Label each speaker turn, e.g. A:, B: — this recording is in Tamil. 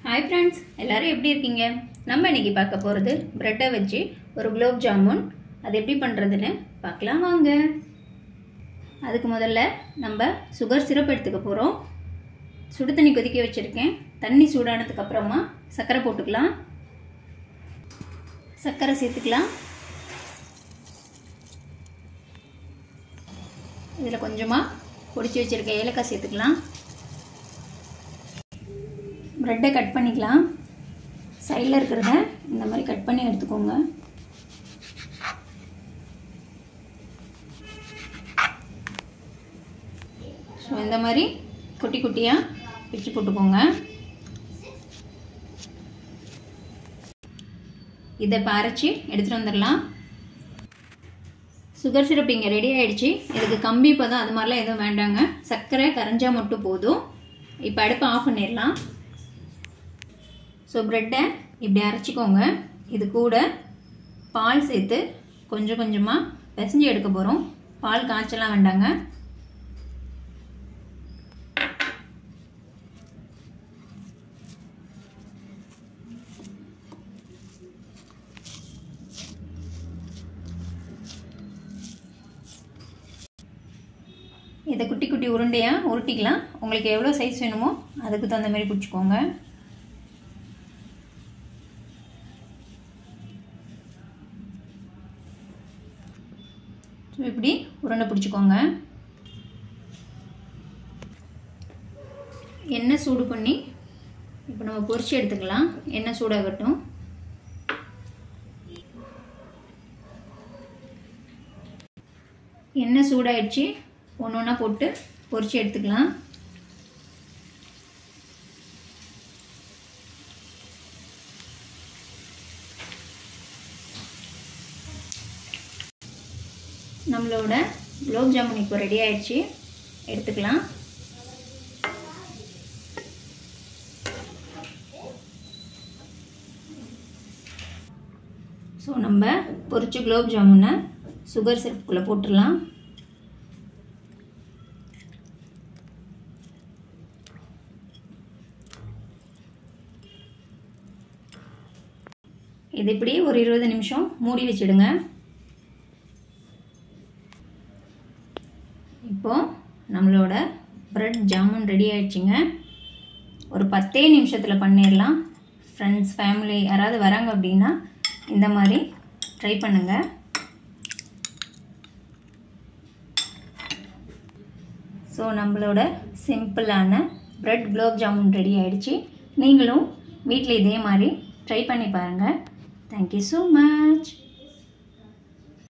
A: ஹாய் ஃப்ரெண்ட்ஸ் எல்லாரும் எப்படி இருக்கீங்க நம்ம இன்னைக்கு பார்க்க போகிறது ப்ரெட்டை வச்சு ஒரு குலோப் ஜாமுன் அது எப்படி பண்ணுறதுன்னு பார்க்கலாம் வாங்க அதுக்கு முதல்ல நம்ம சுகர் சிரப் எடுத்துக்க போகிறோம் சுடு தண்ணி கொதிக்க வச்சுருக்கேன் தண்ணி சூடானதுக்கு அப்புறமா சர்க்கரை போட்டுக்கலாம் சர்க்கரை சேர்த்துக்கலாம் இதில் கொஞ்சமாக பொடிச்சு வச்சுருக்க ஏலக்காய் சேர்த்துக்கலாம் ப்ரெட்டை கட் பண்ணிக்கலாம் சைடில் இருக்கிறத இந்த மாதிரி கட் பண்ணி எடுத்துக்கோங்க ஸோ இந்த மாதிரி குட்டி குட்டியாக பிச்சு போட்டுக்கோங்க இதை இப்போ அரைச்சி எடுத்துகிட்டு வந்துடலாம் சுகர் சிரப் இங்கே ரெடி ஆகிடுச்சு இதுக்கு கம்பி பதம் அது மாதிரிலாம் எதுவும் வேண்டாங்க சர்க்கரை கரைஞ்சா மட்டும் போதும் இப்போ அடுப்பை ஆஃப் பண்ணிடலாம் ஸோ ப்ரெட்டை இப்படி அரைச்சிக்கோங்க இது கூட பால் சேர்த்து கொஞ்சம் கொஞ்சமாக பிசைஞ்சு எடுக்க போகிறோம் பால் காய்ச்சலாம் வேண்டாங்க இதை குட்டி குட்டி உருண்டையாக உருட்டிக்கலாம் உங்களுக்கு எவ்வளோ சைஸ் வேணுமோ அதுக்கு தகுந்த மாதிரி பிடிச்சிக்கோங்க ஸோ இப்படி உருண்டை பிடிச்சிக்கோங்க எண்ணெய் சூடு பண்ணி இப்போ நம்ம பொரிச்சு எடுத்துக்கலாம் எண்ணெய் சூடாகட்டும் எண்ணெய் சூடாயிடுச்சு ஒன்று ஒன்றா போட்டு பொரிச்சு எடுத்துக்கலாம் நம்மளோட குலோப் ஜாமுன் இப்போ ரெடி ஆயிடுச்சு எடுத்துக்கலாம் ஸோ நம்ம பொரிச்ச குலோப் ஜாமுனை சுகர் சிரப்புக்குள்ளே போட்டுடலாம் இது இப்படி ஒரு இருபது நிமிஷம் மூடி வச்சிடுங்க இப்போது நம்மளோட ப்ரெட் ஜாமுன் ரெடி ஆயிடுச்சுங்க ஒரு பத்தே நிமிஷத்தில் பண்ணிடலாம் ஃப்ரெண்ட்ஸ் ஃபேமிலி யாராவது வராங்க அப்படின்னா இந்த மாதிரி ட்ரை பண்ணுங்கள் ஸோ நம்மளோட சிம்பிளான ப்ரெட் குலோப் ஜாமுன் ரெடி ஆயிடுச்சு நீங்களும் வீட்டில் இதே மாதிரி ட்ரை பண்ணி பாருங்கள் தேங்க்யூ ஸோ மச்